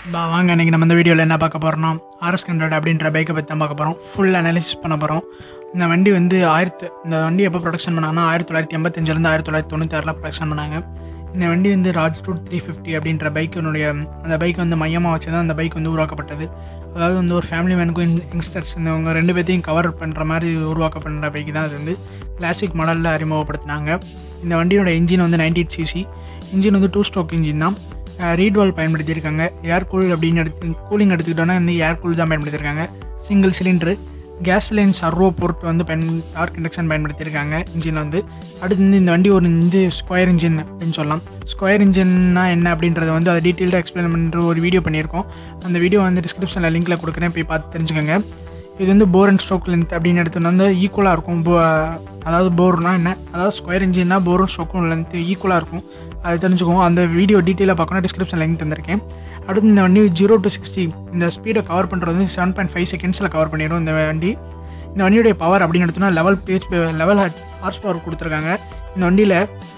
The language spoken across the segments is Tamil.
பா வாங்க இன்றைக்கி நம்ம இந்த வீடியோவில் என்ன பார்க்க போகிறோம்னா ஆர்எஸ் ஹண்ட்ரட் அப்படின்ற பைக்கை பற்றி தான் பார்க்க போகிறோம் ஃபுல் அனாலிசிஸ் பண்ண போகிறோம் இந்த வண்டி வந்து ஆயிரத்து இந்த வண்டி எப்போ ப்ரொடக்ஷன் பண்ணாங்கன்னா ஆயிரத்தி தொள்ளாயிரத்தி எண்பத்தஞ்சிலேருந்து ஆயிரத்தி தொள்ளாயிரத்தி தொண்ணூத்தாறில் ப்ரொடக்ஷன் பண்ணாங்க இந்த வண்டி வந்து ராஜ் டூ த்ரீ ஃபிஃப்டி அப்படின்ற பைக்கினுடைய அந்த பைக் வந்து மையமாக வச்சு தான் அந்த பைக் வந்து உருவாக்கப்பட்டது அதாவது வந்து ஒரு ஃபேமிலி மேனுக்கும் யங்ஸ்டர்ஸ் இந்த அவங்க ரெண்டு பேர்த்தையும் கவர் பண்ணுற மாதிரி உருவாக்கப்படுற பைக் தான் அது வந்து கிளாசிக் மாடலில் அறிமுகப்படுத்தினாங்க இந்த வண்டியோட இன்ஜின் வந்து நைன்டி எயிட் சிசி இன்ஜின் வந்து டூ ஸ்ட்ரோக் இன்ஜின் தான் ரீட்வால் பயன்படுத்தியிருக்காங்க ஏர் கூல் அப்படின்னு எடுத்து கூலிங் எடுத்துக்கிட்டோன்னா வந்து ஏர் கூல் தான் பயன்படுத்தியிருக்காங்க single cylinder gas line servo port வந்து பயன் டார்க் இண்டக்ஷன் பயன்படுத்தியிருக்காங்க இன்ஜின் வந்து அடுத்து வந்து இந்த வண்டி ஒரு இந்த ஸ்கொயர் இன்ஜின் அப்படின்னு சொல்லலாம் ஸ்கொயர் இன்ஜின்னா என்ன அப்படின்றத வந்து அதை டீட்டெயில்டாக எக்ஸ்பிளைன் பண்ணுற ஒரு வீடியோ பண்ணியிருக்கோம் அந்த வீடியோ வந்து டிஸ்கிரிப்ஷனில் லிங்க்கில் கொடுக்குறேன் போய் பார்த்து தெரிஞ்சுக்கோங்க இது வந்து போர் அண்ட் ஸ்ட்ரோக் லென்த் அப்படின்னு எடுத்தோம்னா வந்து ஈக்குவலாக இருக்கும் போ அதாவது போர்னா என்ன அதாவது ஸ்கொயர் இன்ஜின்னா போரும் ஸ்ட்ரோக்கும் லென்த்து ஈக்குவலாக இருக்கும் அது தெரிஞ்சுக்குவோம் அந்த வீடியோ டீட்டெயிலாக பார்க்கணும் டிஸ்கிரிப்ஷன் லிங்க் தந்திருக்கேன் அடுத்து இந்த வண்டி ஜீரோ டு சிக்ஸ்டி இந்த ஸ்பீடை கவர் பண்ணுறது வந்து செவன் பாயிண்ட் ஃபைவ் செகண்ட்ஸில் கவர் பண்ணிடும் இந்த வண்டி இந்த வண்டியுடைய பவர் அப்படின்னு எடுத்தோம்னா level page level horse power கொடுத்துருக்காங்க இந்த வண்டியில்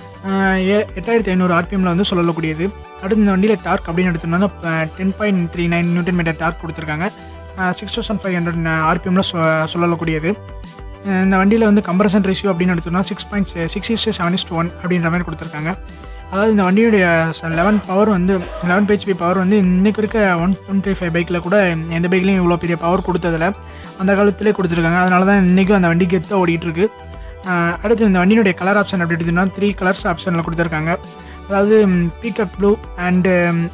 எட்டாயிரத்தி ஐநூறு ஆர்பிஎம்மில் வந்து சொல்லக்கூடியது அடுத்து இந்த வண்டியில் டார்க் அப்படின்னு எடுத்தோம்னா ten point three nine newton metre torque கொடுத்துருக்காங்க சிக்ஸ் தௌசண்ட் ஃபைவ் ஹண்ட்ரட் ஆர்பிஎம்மில் சொல்லக்கூடியது இந்த வண்டியில் வந்து கம்பரசன் ரேஷியோ அப்படின்னு எடுத்தோம்னா six point six is seven is to one அப்படின்ற மாதிரி கொடுத்துருக்காங்க அதாவது இந்த வண்டியுடைய லெவன் பவர் வந்து லெவன் பிஹெச்பி பவர் வந்து இன்றைக்கு இருக்க ஒன் டுவெண்ட்டி ஃபைவ் பைக்கில் கூட எந்த பைக்லையும் இவ்வளோ பெரிய பவர் கொடுத்ததில்ல அந்த காலத்திலே கொடுத்துருக்காங்க அதனால தான் இன்றைக்கும் அந்த வண்டி கெத்தாக ஓடிட்டு இருக்கு அடுத்து இந்த வண்டியினுடைய கலர் ஆப்ஷன் அப்படி எடுத்தோம்னா த்ரீ கலர்ஸ் ஆப்ஷனில் கொடுத்துருக்காங்க அதாவது peacock blue and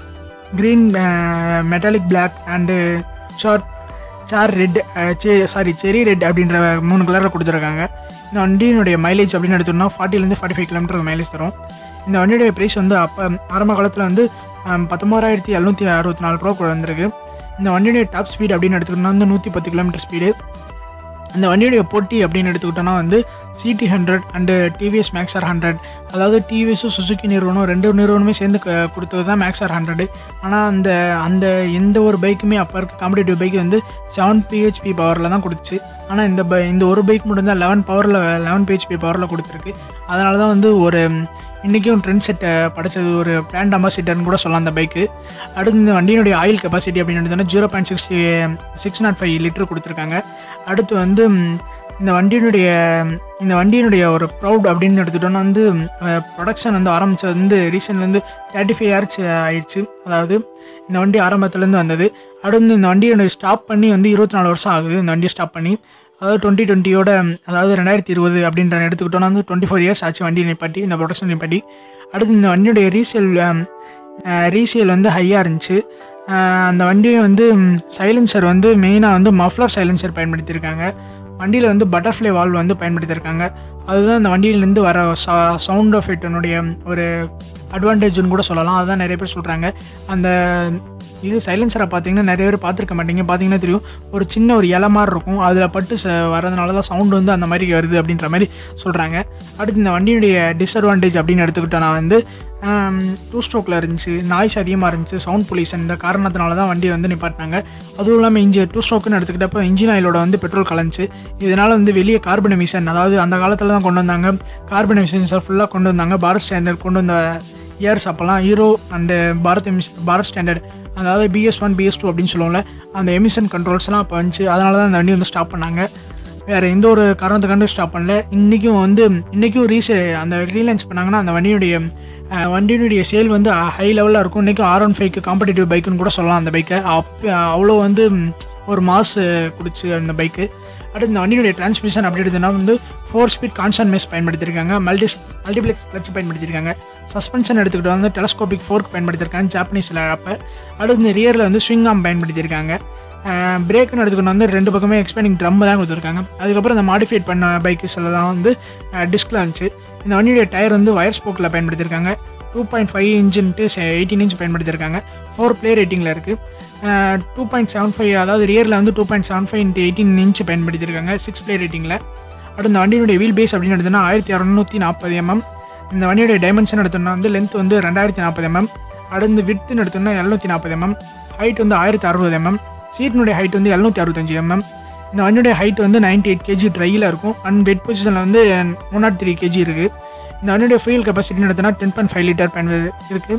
green metallic black and short sir red sorry cherry red அப்படின்ற மூணு கலரில் கொடுத்துருக்காங்க இந்த வண்டியினுடைய மைலேஜ் அப்படின்னு எடுத்தோம்னா ஃபார்ட்டிலேருந்து ஃபார்ட்டி ஃபைவ் கிலோமீட்டர் மைலேஜ் தரும் இந்த வண்டியுடைய ப்ரைஸ் வந்து அப்போ ஆரம்ப காலத்தில் வந்து பத்தொம்பதாயிரத்தி எழுநூற்றி அறுபத்தி நாலு ரூபா வந்திருக்கு இந்த வண்டியுடைய டாப் ஸ்பீட் அப்படின்னு எடுத்துக்கிட்டோம்னா வந்து நூற்றி பத்து கிலோமீட்டர் ஸ்பீடு இந்த வண்டியுடைய போட்டி அப்படின்னு எடுத்துக்கிட்டோம்னா வந்து CD hundred and TVS Max hundred அதாவது டிவிஎஸும் சுசுக்கி நிறுவனம் ரெண்டு நிறுவனமே சேர்ந்து கொடுத்தது தான் மேக்ஸார் ஹண்ட்ரடு ஆனால் அந்த அந்த எந்த ஒரு பைக்குமே அப்போ இருக்க காம்படிட்டிவ் பைக் வந்து செவன் பிஹெச்பி பவரில் தான் கொடுத்துச்சு ஆனால் இந்த பை இந்த ஒரு பைக் மட்டும் தான் லெவன் பவரில் லெவன் பிஹெச்பி பவரில் கொடுத்துருக்கு அதனால தான் வந்து ஒரு இன்றைக்கும் ட்ரெண்ட் செட்டை படைச்சது ஒரு பிராண்ட் அம்பாசிடர்னு கூட சொல்லலாம் அந்த பைக்கு அடுத்து இந்த வண்டியினுடைய ஆயில் கெப்பாசிட்டி அப்படின்னு எடுத்தோன்னா zero point sixty six not five litre கொடுத்துருக்காங்க அடுத்து வந்து இந்த வண்டியினுடைய இந்த வண்டியினுடைய ஒரு ப்ரௌட் அப்படின்னு எடுத்துட்டோம்னா வந்து ப்ரொடக்ஷன் வந்து ஆரம்பித்தது வந்து ரீசன்ட்லேருந்து தேர்ட்டி ஃபைவ் இயர்ஸ் ஆயிடுச்சு அதாவது இந்த வண்டி ஆரம்பத்துலேருந்து வந்தது அடுத்து இந்த வண்டியை ஸ்டாப் பண்ணி வந்து இருபத்தி நாலு வருஷம் ஆகுது இந்த வண்டியை ஸ்டாப் பண்ணி அதாவது டுவெண்ட்டி டுவெண்ட்டியோட அதாவது ரெண்டாயிரத்தி இருபது அப்படின்ற எடுத்துக்கிட்டோம்னா வந்து டுவெண்ட்டி ஃபோர் இயர்ஸ் ஆச்சு வண்டி நிப்பாட்டி இந்த ப்ரொடக்ஷன் நிப்பாட்டி அடுத்து இந்த வண்டியுடைய ரீசேல் ரீசேல் வந்து ஹையாக இருந்துச்சு அந்த வண்டியை வந்து சைலன்சர் வந்து மெயினாக வந்து மஃப்ளர் சைலன்சர் பயன்படுத்தியிருக்காங்க வண்டியில் வந்து பட்டர்ஃப்ளை வால்வ் வந்து பயன்படுத்தியிருக்காங்க அதுதான் அந்த வண்டியிலேருந்து வர சவுண்ட் ஆஃப் இட்டனுடைய ஒரு அட்வான்டேஜ்னு கூட சொல்லலாம் அதுதான் நிறைய பேர் சொல்கிறாங்க அந்த இது சைலன்சரை பார்த்தீங்கன்னா நிறைய பேர் பார்த்துருக்க மாட்டீங்க பார்த்தீங்கன்னா தெரியும் ஒரு சின்ன ஒரு இலை மாதிரி இருக்கும் அதில் பட்டு ச வரதுனால தான் சவுண்டு வந்து அந்த மாதிரி வருது அப்படின்ற மாதிரி சொல்கிறாங்க அடுத்து இந்த வண்டியுடைய டிஸ்அட்வான்டேஜ் அப்படின்னு எடுத்துக்கிட்டோன்னா வந்து டூ ஸ்ட்ரோக்கில் இருந்துச்சு நாய்ஸ் அதிகமாக இருந்துச்சு சவுண்ட் பொல்யூஷன் இந்த காரணத்தினால தான் வண்டி வந்து நிப்பாட்டினாங்க அதுவும் இல்லாமல் இன்ஜி டூ ஸ்ட்ரோக்குன்னு எடுத்துக்கிட்டப்போ இன்ஜின் ஆயிலோட வந்து பெட்ரோல் கலந்துச்சு இதனால் வந்து வெளியே கார்பன் எமிஷன் அதாவது அந்த காலத்தில் தான் கொண்டு வந்தாங்க கார்பன் எமிஷன்ஸை ஃபுல்லாக கொண்டு வந்தாங்க பாரத் ஸ்டாண்டர்ட் கொண்டு வந்த இயர்ஸ் அப்போல்லாம் Hero and Bharat emission Bharat standard அதாவது பிஎஸ் ஒன் பிஎஸ் டூ அப்படின்னு சொல்லுவோம்ல அந்த எமிஷன் கண்ட்ரோல்ஸ்லாம் அப்போ வந்துச்சு அதனால தான் அந்த வண்டி வந்து ஸ்டாப் பண்ணாங்க வேறு எந்த ஒரு காரணத்துக்காண்டு ஸ்டாப் பண்ணல இன்றைக்கும் வந்து இன்றைக்கும் ரீசே அந்த ரீலான்ச் பண்ணாங்கன்னா அந்த வண்டியுடைய வண்டியினுடைய சேல் வந்து ஹை லெவலில் இருக்கும் இன்றைக்கும் ஆர் ஒன் ஃபைவ்க்கு காம்படிட்டிவ் பைக்குன்னு கூட சொல்லலாம் அந்த பைக்கை அப்போ அவ்வளோ வந்து ஒரு மாஸ் கொடுச்சு அந்த பைக்கு அடுத்து இந்த வண்டியுடைய டிரான்ஸ்மிஷன் அப்படி எடுத்தோம்னா வந்து ஃபோர் ஸ்பீட் கான்ஸ்டன்ட் மேஸ் பயன்படுத்தியிருக்காங்க மல்டி மல்டிப்ளெக்ஸ் கிளச் பயன்படுத்தியிருக்காங்க சஸ்பென்ஷன் எடுத்துக்கிட்டு வந்து டெலஸ்கோபிக் ஃபோர்க் பயன்படுத்தியிருக்காங்க ஜாப்பனீஸில் அப்போ அடுத்து இந்த ரியரில் வந்து ஸ்விங் ஆம் பயன்படுத்தியிருக்காங்க பிரேக்குன்னு எடுத்துக்கணும் வந்து ரெண்டு பக்கமே எக்ஸ்பேண்டிங் ட்ரம் தான் கொடுத்துருக்காங்க அதுக்கப்புறம் இந்த மாடிஃபைட் பண்ண பைக்ஸில் தான் வந்து டிஸ்கில் இருந்துச்சு இந்த வண்டியுடைய டயர் வந்து வயர் ஸ்போக்கில் பயன்படுத்தியிருக்காங்க two point five inch into eighteen inch பயன்படுத்தியிருக்காங்க ஃபோர் ப்ளே ரேட்டிங்கில் இருக்குது டூ பாயிண்ட் செவன் ஃபைவ் அதாவது ரியரில் வந்து two point seven five into eighteen inch பயன்படுத்தியிருக்காங்க சிக்ஸ் ப்ளே ரேட்டிங்கில் அடுத்து இந்த வண்டியுடைய வீல் பேஸ் அப்படின்னு எடுத்தோம்னா ஆயிரத்தி இரநூத்தி நாற்பது எம்எம் இந்த வண்டியுடைய டைமென்ஷன் எடுத்தோம்னா வந்து லென்த் வந்து ரெண்டாயிரத்தி நாற்பது எம்எம் அடுத்து வித்துன்னு எடுத்தோம்னா எழுநூற்றி நாற்பது எம்எம் ஹைட் வந்து ஆயிரத்தி அறுபது எம்எம் சீட்டினுடைய ஹைட் வந்து எழுநூற்றி அறுபத்தஞ்சு எம்எம் இந்த வண்டியுடைய ஹைட் வந்து நைன்டி எயிட் கேஜி ட்ரையில் இருக்கும் அண்ட் பெட் பொசிஷனில் வந்து ஒன் நாட் த்ரீ கேஜி இருக்குது இந்த வண்டியுடைய ஃபியூல் கெப்பாசிட்டின்னு எடுத்தோம்னா டென் பாயிண்ட் ஃபைவ் லிட்டர் பயன்படுது இருக்குது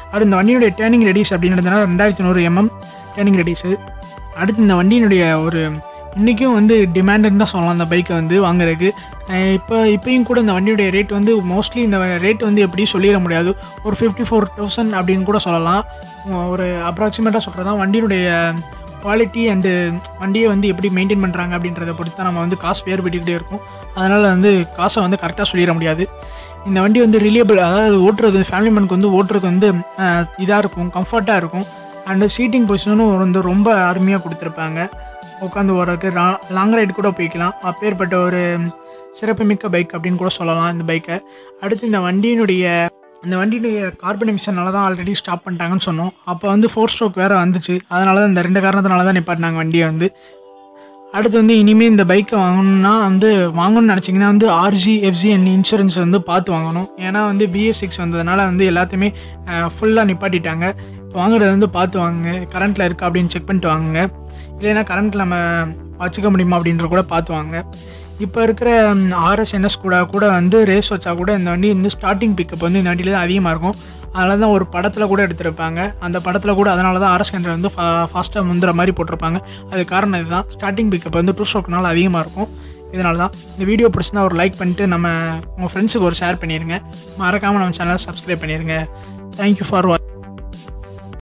அடுத்து இந்த வண்டியுடைய டேர்னிங் ரெடிஸ் அப்படின்னு எடுத்தனா ரெண்டாயிரத்தி நூறு எம்எம் டேர்னிங் ரெடிஸு அடுத்து இந்த வண்டியினுடைய ஒரு இன்றைக்கும் வந்து டிமாண்டுன்னு தான் சொல்லலாம் அந்த பைக்கை வந்து வாங்குறதுக்கு அஹ் இப்போ இப்பயும் கூட இந்த வண்டியுடைய ரேட் வந்து மோஸ்ட்லி இந்த ரேட் வந்து எப்படி சொல்லிட முடியாது ஒரு ஃபிஃப்டி ஃபோர் தௌசண்ட் அப்படின்னு கூட சொல்லலாம் ஒரு அப்ராக்சிமேட்டாக சொல்கிறது தான் வண்டியினுடைய குவாலிட்டி அண்டு வண்டியை வந்து எப்படி மெயின்டைன் பண்ணுறாங்க அப்படின்றத பொறுத்து தான் நம்ம வந்து காசு வேறுபட்டுக்கிட்டே இருக்கும் அதனால் வந்து காசை வந்து கரெக்டாக சொல்லிட முடியாது இந்த வண்டி வந்து ரிலியபிள் அதாவது ஓட்டுறது ஃபேமிலி மேனுக்கு வந்து ஓட்டுறது வந்து இதாக இருக்கும் கம்ஃபர்ட்டாக இருக்கும் அண்டு சீட்டிங் பொசிஷனும் வந்து ரொம்ப அருமையாக கொடுத்துருப்பாங்க உட்காந்து ஓடுறதுக்கு லாங் ரைடு கூட போய்க்கலாம் அப்பேற்பட்ட ஒரு சிறப்புமிக்க பைக் அப்படின்னு கூட சொல்லலாம் இந்த பைக்கை அடுத்து இந்த வண்டியினுடைய இந்த வண்டியுடைய கார்பன் எமிஷனால தான் ஆல்ரெடி ஸ்டாப் பண்ணிட்டாங்கன்னு சொன்னோம் அப்போ வந்து ஃபோர் ஸ்ட்ரோக் வேறு வந்துச்சு அதனால தான் இந்த ரெண்டு காரணத்தினால தான் நிப்பாட்டினாங்க வண்டியை வந்து அடுத்து வந்து இனிமேல் இந்த பைக்கை வாங்கணும்னா வந்து வாங்கணும்னு நினச்சிங்கன்னா வந்து ஆர்ஜி எஃப்ஜி அண்ட் இன்சூரன்ஸ் வந்து பார்த்து வாங்கணும் ஏன்னா வந்து பிஎஸ் சிக்ஸ் வந்ததுனால வந்து எல்லாத்தையுமே ஃபுல்லாக நிப்பாட்டிட்டாங்க இப்போ வாங்குறது வந்து பார்த்து வாங்குங்க கரண்ட்டில் இருக்கா அப்படின்னு செக் பண்ணிட்டு வாங்குங்க இல்லைன்னா கரண்ட்டில் நம்ம வச்சுக்க முடியுமா அப்படின்ற கூட பார்த்து வாங்க இப்போ இருக்கிற ஆர்எஸ்என்எஸ் கூட கூட வந்து ரேஸ் வச்சா கூட இந்த வண்டி வந்து ஸ்டார்டிங் பிக்கப் வந்து இந்த வண்டியில் தான் அதிகமாக இருக்கும் அதனால தான் ஒரு படத்தில் கூட எடுத்திருப்பாங்க அந்த படத்தில் கூட அதனால தான் ஆர்எஸ் ஹண்ட்ரட் வந்து ஃபாஸ்ட்டாக முந்துற மாதிரி போட்டிருப்பாங்க அது காரணம் இதுதான் ஸ்டார்டிங் பிக்கப் வந்து டூ ஸ்ட்ரோக்னால அதிகமாக இருக்கும் இதனால தான் இந்த வீடியோ பிடிச்சிருந்தா ஒரு லைக் பண்ணிட்டு நம்ம உங்கள் ஃப்ரெண்ட்ஸுக்கு ஒரு ஷேர் பண்ணிடுங்க மறக்காமல் நம்ம சேனலை சப்ஸ்கிரைப் பண்ணிடுங்க தேங்க்யூ ஃபார் வாட்ச்